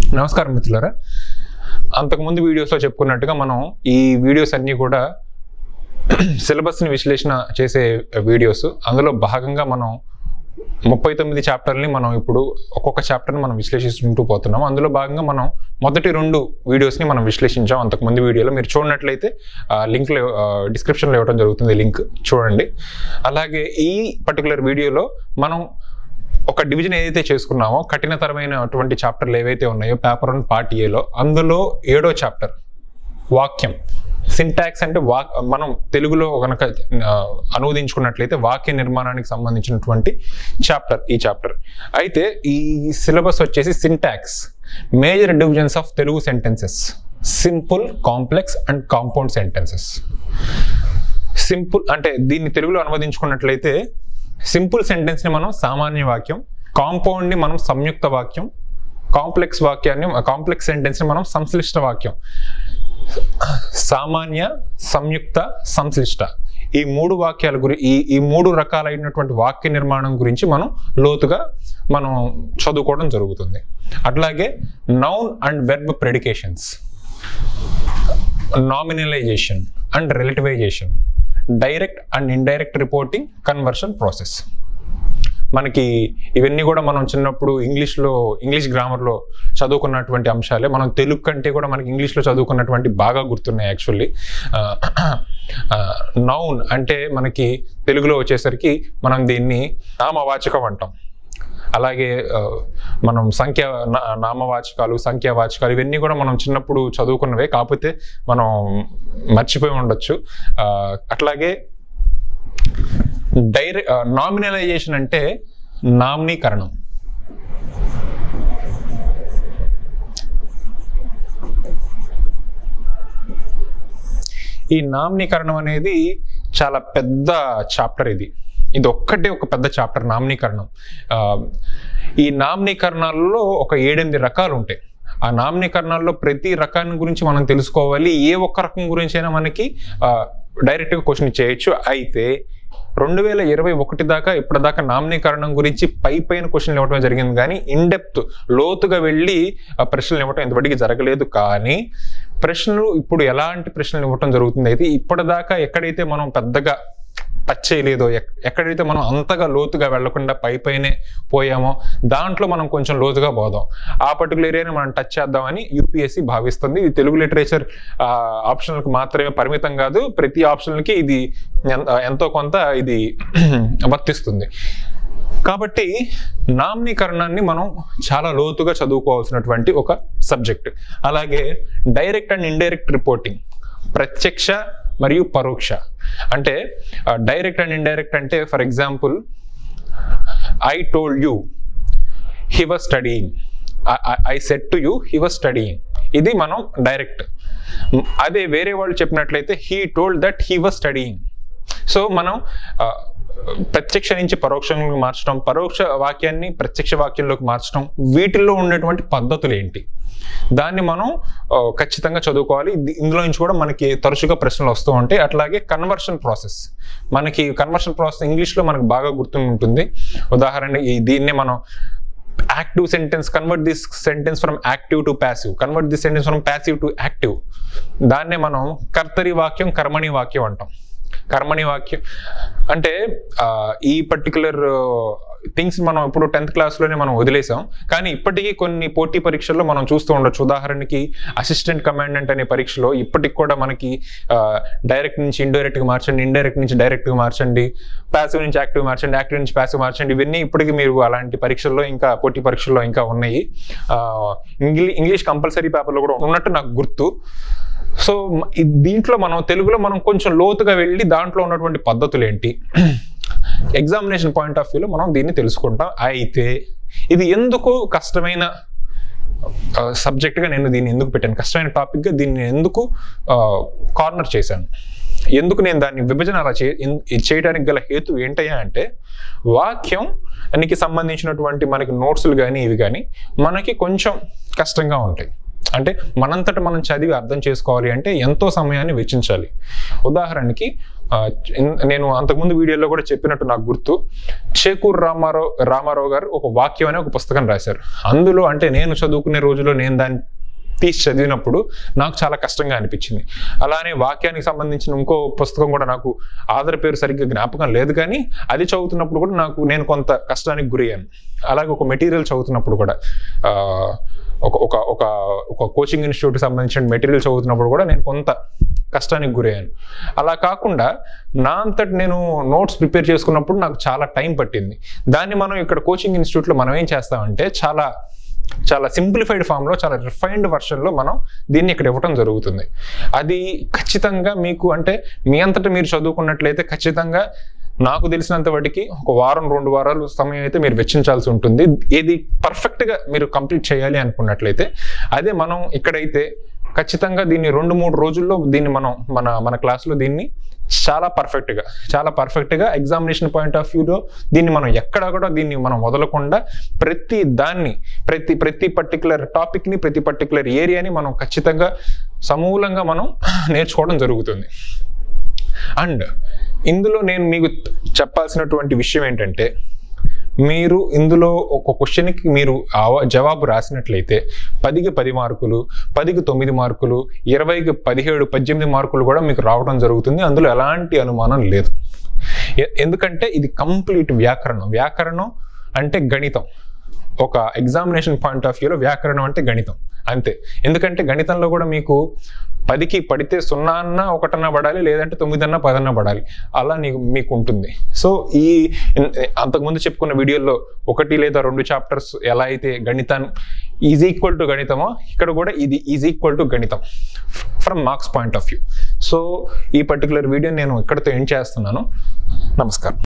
నమస్కారం మిత్రులారా అంతకుముందు వీడియోస్లో చెప్పుకున్నట్టుగా మనం ఈ వీడియోస్ అన్నీ కూడా సిలబస్ని విశ్లేషణ చేసే వీడియోస్ అందులో భాగంగా మనం ముప్పై తొమ్మిది చాప్టర్ని మనం ఇప్పుడు ఒక్కొక్క చాప్టర్ని మనం విశ్లేషిస్తుంటూ పోతున్నాం అందులో భాగంగా మనం మొదటి రెండు వీడియోస్ని మనం విశ్లేషించాం అంతకుముందు వీడియోలో మీరు చూడనట్లయితే లింక్లో డిస్క్రిప్షన్లో ఇవ్వడం జరుగుతుంది లింక్ చూడండి అలాగే ఈ పర్టికులర్ వీడియోలో మనం ఒక డివిజన్ ఏదైతే చేసుకున్నామో కఠినతరమైనటువంటి చాప్టర్లు ఏవైతే ఉన్నాయో పేపర్ వన్ పార్ట్ ఏలో అందులో ఏడో చాప్టర్ వాక్యం సింటాక్స్ అంటే వా మనం తెలుగులో కనుక ఆ, అనువదించుకున్నట్లయితే వాక్య నిర్మాణానికి సంబంధించినటువంటి చాప్టర్ ఈ చాప్టర్ అయితే ఈ సిలబస్ వచ్చేసి syntax major divisions of Telugu sentences simple complex and compound sentences simple అంటే దీన్ని తెలుగులో అనువదించుకున్నట్లయితే సింపుల్ సెంటెన్స్ని మనం సామాన్య వాక్యం కాంపౌండ్ని మనం సంయుక్త వాక్యం కాంప్లెక్స్ వాక్యాన్ని కాంప్లెక్స్ సెంటెన్స్ని మనం సంశ్లిష్ట వాక్యం సామాన్య సంయుక్త సంశ్లిష్ట ఈ మూడు వాక్యాల గురి ఈ ఈ మూడు రకాలైనటువంటి వాక్య నిర్మాణం గురించి మనం లోతుగా మనం చదువుకోవడం జరుగుతుంది అట్లాగే noun and verb predications nominalisation and relativisation direct and indirect reporting conversion process మనకి ఇవన్నీ కూడా మనం చిన్నప్పుడు ఇంగ్లీష్లో ఇంగ్లీష్ గ్రామర్లో చదువుకున్నటువంటి అంశాలే మనం తెలుగు కంటే కూడా మనకి ఇంగ్లీష్లో చదువుకున్నటువంటి బాగా గుర్తున్నాయి యాక్చువల్లీ నౌన్ అంటే మనకి తెలుగులో వచ్చేసరికి మనం దీన్ని నామవాచకం అంటాం అలాగే ఆ, మనం సంఖ్య నా- నామవాచకాలు సంఖ్యావాచకాలు ఇవన్నీ కూడా మనం చిన్నప్పుడు చదువుకున్నవే కాకపోతే మనం మర్చిపోయి ఉండొచ్చు ఆ, అట్లాగే డైరె నామినలైజేషన్ అంటే నామినీకరణం ఈ నామినీకరణం అనేది చాలా పెద్ద చాప్టర్ ఇది ఇది ఒక్కటే ఒక పెద్ద చాప్టర్ నామినీకరణం ఆ, ఈ నామినీకరణాల్లో ఒక ఏడెనిమిది రకాలు ఉంటాయి ఆ నామినీకరణాల్లో ప్రతి రకాన్ని గురించి మనం తెలుసుకోవాలి ఏ ఒక్క రకం గురించి అయినా మనకి డైరెక్ట్గా క్వశ్చన్ చేయొచ్చు అయితే రెండు వేల ఇరవై ఒకటి దాకా ఇప్పటిదాకా నామినీకరణం గురించి పై పైన క్వశ్చన్లు ఇవ్వడం జరిగింది కానీ ఇన్ డెప్త్ లోతుగా వెళ్ళి ఆ ప్రశ్నలు ఇవ్వడం ఇంతవరకు జరగలేదు కానీ ప్రశ్నలు ఇప్పుడు ఎలాంటి ప్రశ్నలు ఇవ్వటం జరుగుతుంది అయితే ఇప్పటిదాకా ఎక్కడైతే మనం పెద్దగా టచ్ చేయలేదో ఎక్- ఎక్కడైతే మనం అంతగా లోతుగా వెళ్లకుండా పై పైనే పోయామో దాంట్లో మనం కొంచెం లోతుగా పోదాం ఆ పర్టికులర్ ఏరియాని మనం టచ్ చేద్దామని యూపీఎస్సీ భావిస్తుంది ఇది తెలుగు లిటరేచర్ ఆప్షన్లకు మాత్రమే పరిమితం కాదు ప్రతి ఆప్షన్కి ఇది ఎన్- ఎంతో కొంత ఇది వర్తిస్తుంది కాబట్టి నామినీకరణాన్ని మనం చాలా లోతుగా చదువుకోవాల్సినటువంటి ఒక సబ్జెక్ట్ అలాగే డైరెక్ట్ అండ్ ఇండైరెక్ట్ రిపోర్టింగ్ ప్రత్యక్ష మరియు పరోక్ష అంటే డైరెక్ట్ అండ్ ఇండైరెక్ట్ అంటే for example I told you he was studying I said to you he was studying ఇది మనం డైరెక్ట్ అదే వేరే వాళ్ళు చెప్పినట్లయితే he told that he was studying so మనం ఆ, ప్రత్యక్ష నుంచి పరోక్షంలోకి మార్చడం పరోక్ష వాక్యాన్ని ప్రత్యక్ష వాక్యంలోకి మార్చడం వీటిల్లో ఉన్నటువంటి పద్ధతులు ఏంటి దాన్ని మనం ఆ, ఖచ్చితంగా చదువుకోవాలి ఇది- ఇందులో నుంచి కూడా మనకి తరచుగా ప్రశ్నలు వస్తూ ఉంటాయి అట్లాగే కన్వర్షన్ ప్రాసెస్ మనకి కన్వర్షన్ ప్రాసెస్ ఇంగ్లీష్లో మనకు బాగా గుర్తుంటుంది ఉదాహరణ ఈ దీన్నే మనం active sentence convert this sentence from active to passive convert this sentence from passive to active దాన్నే మనం కర్తరి వాక్యం కర్మణి వాక్యం అంటాం కర్మణి వాక్యం అంటే ఆ, ఈ పర్టికులర్ థింగ్స్ మనం ఇప్పుడు టెన్త్ క్లాస్లోనే మనం వదిలేసాం కానీ ఇప్పటికీ కొన్ని పోటీ పరీక్షల్లో మనం చూస్తూ ఉండొచ్చు ఉదాహరణకి అసిస్టెంట్ కమాండెంట్ అనే పరీక్షలో ఇప్పటికి కూడా మనకి డైరెక్ట్ నుంచి ఇండైరెక్ట్గా మార్చండి ఇండైరెక్ట్ నుంచి డైరెక్ట్గా మార్చండి ప్యాసివ్ నుంచి యాక్టివ్ మార్చండి యాక్టివ్ నుంచి ప్యాసివ్ మార్చండి ఇవన్నీ ఇప్పటికీ మీరు అలాంటి పరీక్షల్లో ఇంకా పోటీ పరీక్షల్లో ఇంకా ఉన్నాయి ఇంగ్లీష్ ఇంగ్లీష్ కంపల్సరీ పేపర్లో కూడా ఉన్నట్టు నాకు గుర్తు సో మ- ఈ దీంట్లో మనం తెలుగులో మనం కొంచెం లోతుగా వెళ్ళి దాంట్లో ఉన్నటువంటి పద్ధతులు ఏంటి ఎగ్జామినేషన్ పాయింట్ ఆఫ్ వ్యూలో మనం దీన్ని తెలుసుకుంటాం అయితే ఇది ఎందుకు కష్టమైన సబ్జెక్ట్గా నేను దీన్ని ఎందుకు పెట్టాను కష్టమైన టాపిక్గా దీన్ని ఎందుకు కార్నర్ చేశాను ఎందుకు నేను దాన్ని విభజన అలా చే ఎన్- ఇది చేయడానికి గల హేతు ఏంటయ్యా అంటే వాక్యం దానికి సంబంధించినటువంటి మనకి నోట్స్లు కానీ ఇవి కానీ మనకి కొంచెం కష్టంగా ఉంటాయి అంటే మనంతట మనం చదివి అర్థం చేసుకోవాలి అంటే ఎంతో సమయాన్ని వెచ్చించాలి ఉదాహరణకి ఆ, ఇన్- నేను అంతకుముందు వీడియోలో కూడా చెప్పినట్టు నాకు గుర్తు చేకూరు రామారావు రామారావు గారు ఒక వాక్యం అనే ఒక పుస్తకం రాశారు అందులో అంటే నేను చదువుకునే రోజుల్లో నేను దాన్ని తీసి చదివినప్పుడు నాకు చాలా కష్టంగా అనిపించింది అలానే వాక్యానికి సంబంధించిన ఇంకో పుస్తకం కూడా నాకు ఆధార్ పేరు సరిగ్గా జ్ఞాపకం లేదు కానీ అది చదువుతున్నప్పుడు కూడా నాకు నేను కొంత కష్టానికి గురయ్యాను అలాగే ఒక మెటీరియల్ చదువుతున్నప్పుడు కూడా ఆ, ఒక ఒక ఒక ఒక కోచింగ్ ఇన్స్టిట్యూట్కి సంబంధించిన మెటీరియల్ చదువుతున్నప్పుడు కూడా నేను కొంత కష్టానికి గురయ్యాను అలా కాకుండా నా అంతటి నేను నోట్స్ ప్రిపేర్ చేసుకున్నప్పుడు నాకు చాలా టైం పట్టింది దాన్ని మనం ఇక్కడ కోచింగ్ ఇన్స్టిట్యూట్లో మనం ఏం చేస్తామంటే చాలా చాలా సింప్లిఫైడ్ ఫామ్లో చాలా రిఫైన్డ్ వర్షన్లో మనం దీన్ని ఇక్కడ ఇవ్వటం జరుగుతుంది అది ఖచ్చితంగా మీకు అంటే మీ అంతటా మీరు చదువుకున్నట్లయితే ఖచ్చితంగా నాకు తెలిసినంత వాటికి ఒక వారం రెండు వారాలు సమయం అయితే మీరు వెచ్చించాల్సి ఉంటుంది ఇది పర్ఫెక్ట్గా మీరు కంప్లీట్ చేయాలి అనుకున్నట్లయితే అదే మనం ఇక్కడైతే ఖచ్చితంగా దీన్ని రెండు మూడు రోజుల్లో దీన్ని మనం మన మన క్లాస్లో దీన్ని చాలా పర్ఫెక్ట్గా చాలా పర్ఫెక్ట్గా ఎగ్జామినేషన్ పాయింట్ ఆఫ్ వ్యూలో దీన్ని మనం ఎక్కడ కూడా దీన్ని మనం వదలకుండా ప్రతి దాన్ని ప్రతి ప్రతి పర్టికులర్ టాపిక్ని ప్రతి పర్టికులర్ ఏరియాని మనం ఖచ్చితంగా సమూలంగా మనం నేర్చుకోవడం జరుగుతుంది అండ్ ఇందులో నేను మీకు చెప్పాల్సినటువంటి విషయం ఏంటంటే మీరు ఇందులో ఒక క్వశ్చన్కి మీరు ఆవ- జవాబు రాసినట్లయితే పదికి పది మార్కులు పదికి తొమ్మిది మార్కులు ఇరవైకి పదిహేడు పద్దెనిమిది మార్కులు కూడా మీకు రావడం జరుగుతుంది అందులో ఎలాంటి అనుమానం లేదు ఎ- ఎందుకంటే ఇది కంప్లీట్ వ్యాకరణం వ్యాకరణం అంటే గణితం ఒక ఎగ్జామినేషన్ పాయింట్ ఆఫ్ వ్యూలో వ్యాకరణం అంటే గణితం అంతే ఎందుకంటే గణితంలో కూడా మీకు పదికి పడితే సున్నా అన్నా ఒకటన్నా పడాలి లేదంటే తొమ్మిదన్నా పదన్నా పడాలి అలా నీకు మీకు ఉంటుంది సో ఈ ఇన్- అంతకుముందు చెప్పుకున్న వీడియోలో ఒకటి లేదా రెండు చాప్టర్స్ ఎలా అయితే గణితం ఈజ్ ఈక్వల్ టు గణితమో ఇక్కడ కూడా ఇది ఈజ్ ఈక్వల్ టు గణితం from marks point of view so ఈ పర్టికులర్ వీడియో నేను ఇక్కడితో ఎండ్ చేస్తున్నాను నమస్కారం